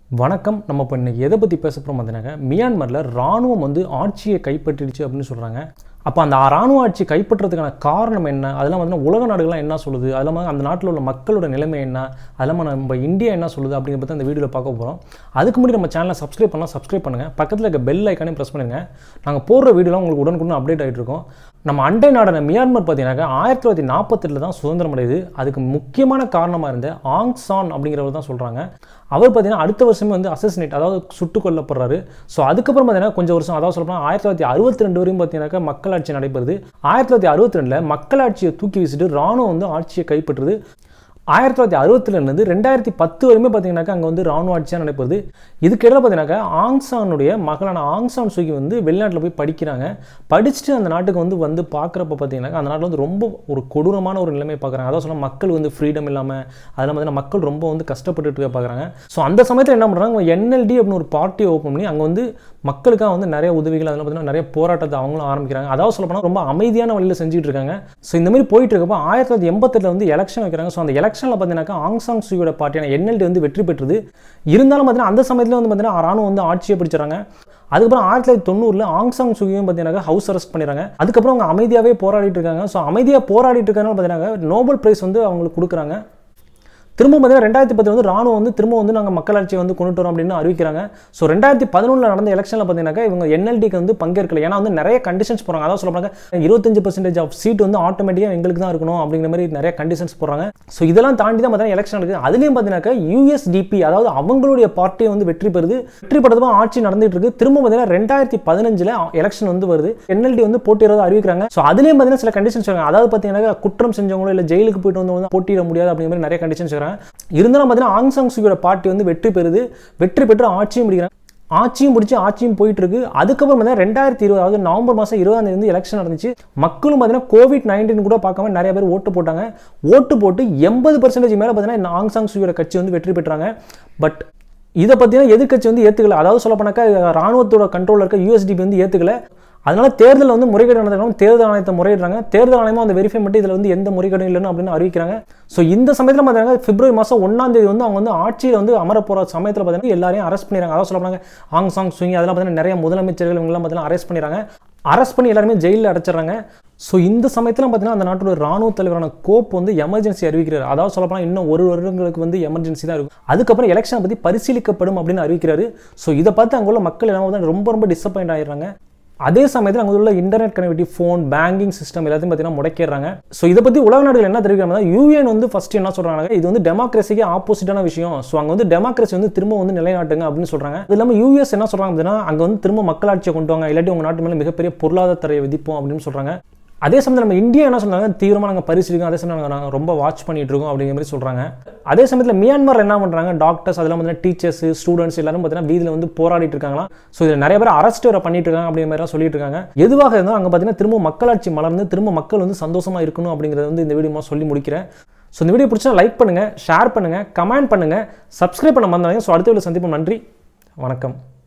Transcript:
வணக்கம் நம்ம இப்போ இன்னைக்கு எதை பற்றி பேச போகிறோம் பார்த்தீங்கன்னா மியான்மரில் ராணுவம் வந்து ஆட்சியை கைப்பற்றிடுச்சு அப்படின்னு சொல்கிறாங்க அப்போ அந்த ராணுவ ஆட்சி கைப்பற்றுறதுக்கான காரணம் என்ன அதெல்லாம் வந்து உலக நாடுகள்லாம் என்ன சொல்லுது அதெல்லாம் அந்த நாட்டில் உள்ள மக்களோட நிலைமை என்ன அதெல்லாம் நம்ம இந்தியா என்ன சொல்லுது அப்படிங்கிறத பற்றி அந்த வீடியோவில் பார்க்க போகிறோம் அதுக்கு முன்னாடி நம்ம சேனலை சப்ஸ்கிரைப் பண்ணலாம் சப்ஸ்கிரைப் பண்ணுங்கள் பக்கத்தில் இருக்க பெல் ஐக்கானே ப்ரெஸ் பண்ணுங்கள் நாங்கள் போடுற வீடியோலாம் உங்களுக்கு உடனுக்குடன் அப்டேட் ஆகிட்டு இருக்கோம் நம்ம அண்டை நாடான மியான்மர் பார்த்தீங்கன்னாக்கா ஆயிரத்தி தொள்ளாயிரத்தி நாற்பத்தெட்டில் தான் சுதந்திரம் அடையுது அதுக்கு முக்கியமான காரணமாக இருந்த ஆங் சான் அப்படிங்கிறவர் தான் சொல்கிறாங்க அவர் பார்த்தீங்கன்னா அடுத்த வருஷமே வந்து அசசினேட் அதாவது சுட்டுக் கொல்லப்படுறாரு ஸோ அதுக்கப்புறம் பார்த்தீங்கன்னா கொஞ்சம் வருஷம் அதாவது சொல்லப்போனால் ஆயிரத்தி தொள்ளாயிரத்தி அறுபத்தி ரெண்டு வரையும் பார்த்தீங்கன்னாக்கா மக்களாட்சி நடைபெறுது ஆயிரத்தி தொள்ளாயிரத்தி அறுபத்தி ரெண்டில் மக்களாட்சியை தூக்கி வீசிட்டு ராணுவம் வந்து ஆட்சியை கைப்பற்றுது ஆயிரத்தி தொள்ளாயிரத்தி அறுபத்திலேருந்து ரெண்டாயிரத்தி பத்து வரையுமே பார்த்தீங்கன்னாக்கா அங்கே வந்து ராணுவ ஆட்சியாக நடைபெறுது இதுக்கிடையில் பார்த்தீங்கன்னாக்கா ஆங்சானுடைய மகளான ஆங்சான் சூகி வந்து வெளிநாட்டில் போய் படிக்கிறாங்க படிச்சுட்டு அந்த நாட்டுக்கு வந்து வந்து பார்க்குறப்ப பார்த்தீங்கன்னாக்கா அந்த நாட்டில் வந்து ரொம்ப ஒரு கொடூரமான ஒரு நிலைமை பார்க்குறாங்க அதான் சொன்னால் மக்கள் வந்து ஃப்ரீடம் இல்லாமல் அதெல்லாம் பார்த்தீங்கன்னா மக்கள் ரொம்ப வந்து கஷ்டப்பட்டுட்டு இருக்க பார்க்குறாங்க ஸோ அந்த சமயத்தில் என்ன பண்ணுறாங்க என்எல்டி அப்படின்னு ஒரு பார்ட்டியை ஓப்பன் பண்ணி அங்கே வந்து மக்களுக்காக வந்து நிறைய உதவிகள் அதெல்லாம் பார்த்தீங்கன்னா நிறைய போராட்டத்தை அவங்களும் ஆரம்பிக்கிறாங்க அதாவது சொல்ல போனால் ரொம்ப அமைதியான வழியில் செஞ்சுட்டு இருக்காங்க ஸோ இந்த மாதிரி போயிட்டு இருக்கப்போ ஆயிரத்தி தொள்ளாயிரத்தி எண்பத்தெட்டில் வந்து எலெக்ஷன் வைக்கிறாங்க ஸோ அந்த எலெக்ஷனில் பார்த்தீங்கன்னாக்கா ஆங்சாங் சூயோட பார்ட்டியான என்எல்டி வந்து வெற்றி பெற்றது இருந்தாலும் பார்த்தீங்கன்னா அந்த சமயத்தில் வந்து பார்த்தீங்கன்னா ராணுவம் வந்து ஆட்சியை பிடிச்சிடறாங்க அதுக்கப்புறம் ஆயிரத்தி தொள்ளாயிரத்தி தொண்ணூறில் ஆங்சாங் சுகியும் பார்த்தீங்கன்னா ஹவுஸ் அரெஸ்ட் பண்ணிடுறாங்க அதுக்கப்புறம் அவங்க அமைதியாகவே போராடிட்டு இருக்காங்க ஸோ அமைதியாக போராடிட்டு இருக்கனால பார்த்தீங்கன்னா நோபல் பிரைஸ் வந்து அவங்களுக்கு கொடுக்குறாங்க திரும்ப பார்த்தீங்கன்னா ரெண்டாயிரத்தி பத்து வந்து ராணுவம் வந்து திரும்ப வந்து நாங்கள் மக்களாட்சியை வந்து கொண்டு வரோம் அப்படின்னு அறிவிக்கிறாங்க ஸோ ரெண்டாயிரத்தி பதினொன்றில் நடந்த எலெக்ஷனில் பார்த்தீங்கன்னாக்கா இவங்க என்எல்டிக்கு வந்து பங்கேற்கல ஏன்னா வந்து நிறைய கண்டிஷன்ஸ் போகிறாங்க அதாவது சொல்லுவாங்க இருபத்தஞ்சு பர்சன்டேஜ் ஆஃப் சீட் வந்து ஆட்டோமேட்டிக்காக எங்களுக்கு தான் இருக்கணும் அப்படிங்கிற மாதிரி நிறைய கண்டிஷன்ஸ் போடுறாங்க ஸோ இதெல்லாம் தாண்டி தான் பார்த்தீங்கன்னா எலெக்ஷன் நடக்குது அதுலேயும் பார்த்தீங்கன்னாக்கா யூஎஸ்டிபி அதாவது அவங்களுடைய பார்ட்டியை வந்து வெற்றி பெறுது வெற்றி பெறதுமா ஆட்சி நடந்துட்டு இருக்கு திரும்ப பார்த்தீங்கன்னா ரெண்டாயிரத்தி பதினஞ்சில் எலெக்ஷன் வந்து வருது என்எல்டி வந்து போட்டியிடுறது அறிவிக்கிறாங்க ஸோ அதுலேயும் பார்த்தீங்கன்னா சில கண்டிஷன்ஸ் சொல்றாங்க அதாவது பார்த்தீங்கன்னா குற்றம் செஞ்சவங்களோ இல்லை ஜெயிலுக்கு போயிட்டு வந்தவங்க போட்டியிட முடியாது அப்படிங்கிற மாதிரி நிறைய கண்டிஷன்ஸ் சொல்கிறாங்க இருந்தாலும் பார்த்தீங்கன்னா ஆங் சாங் சுகியோட பார்ட்டி வந்து வெற்றி பெறுது வெற்றி பெற்று ஆட்சியும் பிடிக்கிறாங்க ஆட்சியும் பிடிச்சி ஆட்சியும் போயிட்டு இருக்கு அதுக்கப்புறம் பார்த்தீங்கன்னா ரெண்டாயிரத்தி இருபது அதாவது நவம்பர் மாதம் இருபதாம் தேதி வந்து எலெக்ஷன் நடந்துச்சு மக்களும் பார்த்தீங்கன்னா கோவிட் நைன்டீன் கூட பார்க்காம நிறைய பேர் ஓட்டு போட்டாங்க ஓட்டு போட்டு எண்பது பர்சன்டேஜ் மேலே பார்த்தீங்கன்னா ஆங் சாங் சுகியோட கட்சி வந்து வெற்றி பெற்றாங்க பட் இதை பார்த்தீங்கன்னா எதிர்கட்சி வந்து ஏற்றுக்கல அதாவது சொல்ல போனாக்கா ராணுவத்தோட கண்ட்ரோலில் இருக்க யூஎஸ்டிபி வந்து ஏற்றுக்கல அதனால தேர்தல் வந்து முறைகேடு நடந்தாலும் தேர்தல் ஆணையத்தை முறையிடுறாங்க தேர்தல் ஆணையமும் அந்த வெரிஃபை மட்டும் இதில் வந்து எந்த முறைகேடும் இல்லைன்னு அப்படின்னு அறிவிக்கிறாங்க ஸோ இந்த சமயத்தில் பார்த்தீங்கன்னா பிப்ரவரி மாதம் ஒன்றாம் தேதி வந்து அவங்க வந்து ஆட்சியில் வந்து அமர போகிற சமயத்தில் பார்த்தீங்கன்னா எல்லாரையும் அரெஸ்ட் பண்ணிடுறாங்க அதாவது சொல்ல போனாங்க ஆங் சாங் சுங்கி அதெல்லாம் பார்த்தீங்கன்னா நிறைய முதலமைச்சர்கள் இவங்கெல்லாம் பார்த்தீங்கன்னா அரெஸ்ட் பண்ணிடுறாங்க அரெஸ்ட் பண்ணி எல்லாருமே ஜெயிலில் அடைச்சிடுறாங்க ஸோ இந்த சமயத்தில் பார்த்தீங்கன்னா அந்த நாட்டோட ராணுவ தலைவரான கோப் வந்து எமர்ஜென்சி அறிவிக்கிறார் அதாவது சொல்லப்போனால் இன்னும் ஒரு வருடங்களுக்கு வந்து எமர்ஜென்சி தான் இருக்கும் அதுக்கப்புறம் எலெக்ஷனை பற்றி பரிசீலிக்கப்படும் அப்படின்னு அறிவிக்கிறாரு ஸோ இதை பார்த்து அங்கே உள்ள மக்கள் எல்லாம் வந்து ரொம்ப ரொம்ப டிசப்பாயிண்ட் ஆயிடுறாங்க அதே சமயத்தில் அங்கே உள்ள internet connectivity phone banking system எல்லாத்தையும் பார்த்தீங்கன்னா முடக்கிடுறாங்க ஸோ இதை பற்றி உலக நாடுகள் என்ன தெரிவிக்கிறாங்க யூஎன் வந்து ஃபர்ஸ்ட் என்ன சொல்கிறாங்க இது வந்து டெமோக்ரஸிக்கு ஆப்போசிட்டான விஷயம் ஸோ அங்கே வந்து டெமோக்ரஸி வந்து திரும்ப வந்து நிலைநாட்டுங்க அப்படின்னு சொல்கிறாங்க அது இல்லாமல் யூஎஸ் என்ன சொல்கிறாங்க அப்படின்னா அங்கே வந்து திரும்ப மக்களாட்சியை கொண்டு வாங்க இல்லாட்டி உங்கள் நாட்டு மேலே மிகப்பெரிய பொருளாதார தரையை விதிப்போம் அப்படின்னு சொல்கிறாங்க அதே சமயத்தில் நம்ம இந்தியா என்ன சொல்றாங்க தீவிரமாக நாங்கள் பரிசீலிக்கும் அதே சமயம் நாங்கள் ரொம்ப வாட்ச் பண்ணிட்டு இருக்கோம் அப்படிங்கிற மாதிரி சொல்கிறாங்க அதே சமயத்தில் மியான்மர் என்ன பண்ணுறாங்க டாக்டர்ஸ் அதெல்லாம் பார்த்தீங்கன்னா டீச்சர்ஸ் ஸ்டூடெண்ட்ஸ் எல்லாரும் பார்த்தீங்கன்னா வீதியில் வந்து போராடிட்டு இருக்காங்களா ஸோ இதில் நிறைய பேர் அரெஸ்ட் வர பண்ணிட்டு இருக்காங்க அப்படிங்கிற மாதிரி சொல்லிட்டு இருக்காங்க எதுவாக இருந்தாலும் அங்கே பார்த்தீங்கன்னா திரும்ப மக்களாட்சி மலர்ந்து திரும்ப மக்கள் வந்து சந்தோஷமாக இருக்கணும் அப்படிங்கிறத வந்து இந்த வீடியோ சொல்லி முடிக்கிறேன் ஸோ இந்த வீடியோ பிடிச்சா லைக் பண்ணுங்கள் ஷேர் பண்ணுங்கள் கமெண்ட் பண்ணுங்கள் சப்ஸ்கிரைப் பண்ண மறந்தாங்க ஸோ அடுத்த வீடியோ சந்திப்போம் நன்றி வணக்கம்